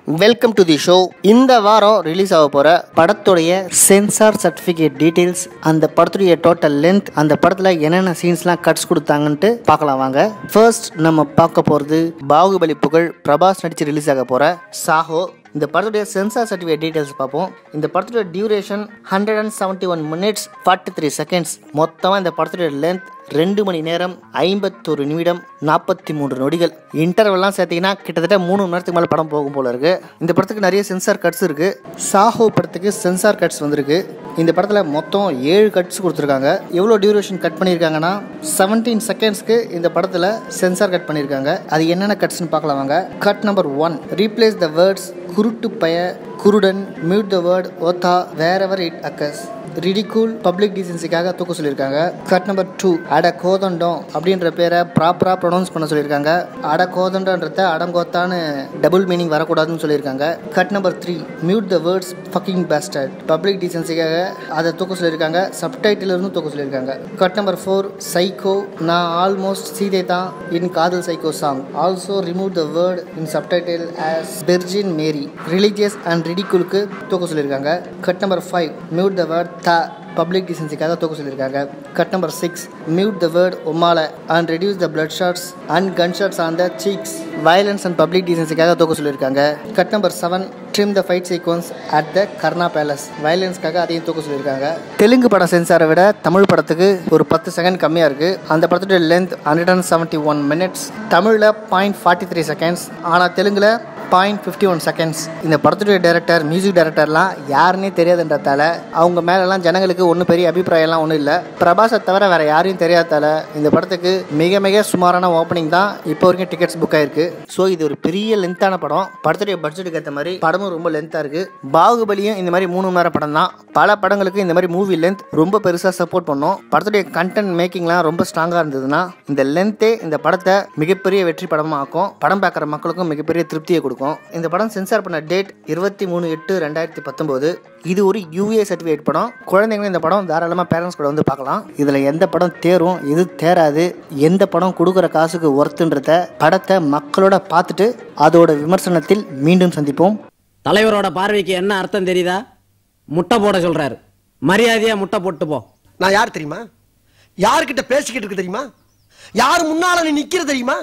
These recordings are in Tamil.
வெல்கம் டு தி ஷோ இந்த வாரம் ரிலீஸ் ஆக போகிற படத்துடைய சென்சார் சர்டிஃபிகேட் டீட்டெயில்ஸ் அந்த படத்துடைய டோட்டல் லென்த் அந்த படத்தில் என்னென்ன சீன்ஸ்லாம் கட்ஸ் கொடுத்தாங்கன்ட்டு பார்க்கலாம் வாங்க ஃபர்ஸ்ட் நம்ம பார்க்க போகிறது பாகுபலி புகழ் பிரபாஸ் நடித்து ரிலீஸ் ஆக போகிற சாஹோ இந்த படத்துடைய சென்சார் சர்டிஃபிகேட் டீட்டெயில்ஸ் பார்ப்போம் இந்த படத்துடைய duration hundred and seventy one minutes forty three seconds மொத்தமாக இந்த படத்துடைய லென்த் ரெண்டு மணி நேரம் ஐம்பத்தொரு நிமிடம் நாற்பத்தி மூன்று நொடிகள் இன்டர்வெல்லாம் சேர்த்தீங்கன்னா கிட்டத்தட்ட மூணு மணி நேரத்துக்கு மேலே படம் போகும் போல இருக்கு இந்த படத்துக்கு நிறைய சென்சார் கட்ஸ் இருக்கு சாஹோ படத்துக்கு சென்சார் கட்ஸ் வந்திருக்கு இந்த படத்தில் மொத்தம் ஏழு கட்ஸ் கொடுத்துருக்காங்க எவ்வளோ டியூரேஷன் கட் பண்ணியிருக்காங்கன்னா செவன்டீன் செகண்ட்ஸ்க்கு இந்த படத்தில் சென்சார் கட் பண்ணியிருக்காங்க அது என்னென்ன கட்ஸ்னு பார்க்கலாம் வாங்க cut number one replace the words குருட்டு பய குருடன் மியூட் த வேர்ட் ஓத்தா where it occurs ridicule public டீசன்சிக்காக தூக்க சொல்லியிருக்காங்க கட் நம்பர் டூ அட கோதண்டம் அப்படின்ற பேரை ப்ராப்பராக ப்ரொனவுன்ஸ் பண்ண சொல்லியிருக்காங்க அட கோதண்டன்றத அடங்கோத்தான்னு டபுள் மீனிங் வரக்கூடாதுன்னு சொல்லியிருக்காங்க cut number three mute the words fucking bastard public டீசன்சிக்காக அதை தூக்க சொல்லியிருக்காங்க சப்டைட்டில் இருந்தும் தூக்க சொல்லியிருக்காங்க கட் நம்பர் ஃபோர் சைக்கோ நான் ஆல்மோஸ்ட் சீதை தான் in Kadhal psycho song also remove the word in subtitle as virgin Mary religious and ரிடிகுலுக்கு தூக்க சொல்லியிருக்காங்க cut number five mute the word the public டிசன்சிக்காக தூக்க சொல்லியிருக்காங்க cut number six mute the word ஒமால and reduce the blood shots and gun shots on the seeks violence and public டிசன்சிக்காக தூக்க சொல்லியிருக்காங்க cut number seven trim the fight sequence at the Karna palace வயலன்ஸ்க்காக அதையும் தூக்க சொல்லியிருக்காங்க தெலுங்கு படம் சென்சாரை விட தமிழ் படத்துக்கு ஒரு பத்து செகண்ட் கம்மியாக இருக்குது அந்த படத்துடைய length hundred and seventy one minutes தமிழில் பாயிண்ட் ஃபார்ட்டி த்ரீ செகண்ட்ஸ் ஆனால் தெலுங்கில் பாயிண்ட் ஃபிஃப்டி ஒன் செகண்ட்ஸ் இந்த படத்துடைய டைரக்டர் மியூசிக் டைரக்டர்லாம் யாருன்னே தெரியாதுன்றதால அவங்க மேலெல்லாம் ஜனங்களுக்கு ஒன்றும் பெரிய அபிப்பிராயம்லாம் ஒன்றும் இல்லை பிரபாஸை தவிர வேற யாரையும் தெரியாதால இந்த படத்துக்கு மிக மிக சுமாரான ஓப்பனிங் தான் இப்போ வரைக்கும் டிக்கெட்ஸ் புக் ஆயிருக்கு ஸோ இது ஒரு பெரிய லென்த்தான படம் படத்துடைய பட்ஜெட்டுக்கு ஏற்ற மாதிரி படமும் ரொம்ப லென்த்தாக இருக்கு பாகுபலியும் இந்த மாதிரி மூணு மணி நேரம் படம் தான் பல படங்களுக்கு இந்த மாதிரி மூவி லென்த் ரொம்ப பெருசாக சப்போர்ட் பண்ணும் படத்துடைய கண்டென்ட் மேக்கிங்லாம் ரொம்ப ஸ்ட்ராங்காக இருந்ததுன்னா இந்த லென்த்தே இந்த படத்தை மிகப்பெரிய வெற்றி படமாக ஆக்கும் படம் பார்க்குற மக்களுக்கும் மிகப்பெரிய திருப்தியை கொடுக்கும் இந்த படம் சென்சார் பண்ண டேட் இருபத்தி மூணு எட்டு ரெண்டாயிரத்தி பத்தொம்போது இது ஒரு யூஏ சர்டிஃபிகேட் படம் குழந்தைங்களும் இந்த படம் தாராளமாக பேரண்ட்ஸ் கூட வந்து பார்க்கலாம் இதில் எந்த படம் தேரும் எது தேராது எந்த படம் கொடுக்குற காசுக்கு ஒர்த்துன்றத படத்தை மக்களோட பார்த்துட்டு அதோட விமர்சனத்தில் மீண்டும் சந்திப்போம் தலைவரோட பார்வைக்கு என்ன அர்த்தம் தெரியுதா முட்டை போட சொல்றாரு மரியாதையா முட்டை போட்டு போ நான் யார் தெரியுமா யார்கிட்ட பேசிக்கிட்டு இருக்கு தெரியுமா யார் முன்னால நீ நிக்கிற தெரியுமா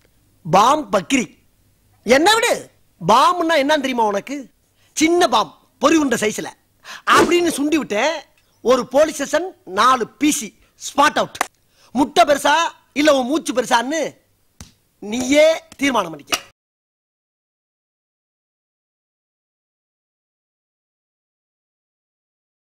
பாம் பக்கிரி என்ன விடு பாம்னா என்னன்னு தெரியுமா உனக்கு சின்ன பாம் பொறி உண்ட சைஸ்ல அப்படின்னு சுண்டி விட்டேன் ஒரு போலீஸ் ஸ்டேஷன் நாலு பிசி ஸ்பாட் அவுட் முட்டை பெருசா இல்ல உன் மூச்சு பெருசான்னு நீயே தீர்மானம் பண்ணிக்க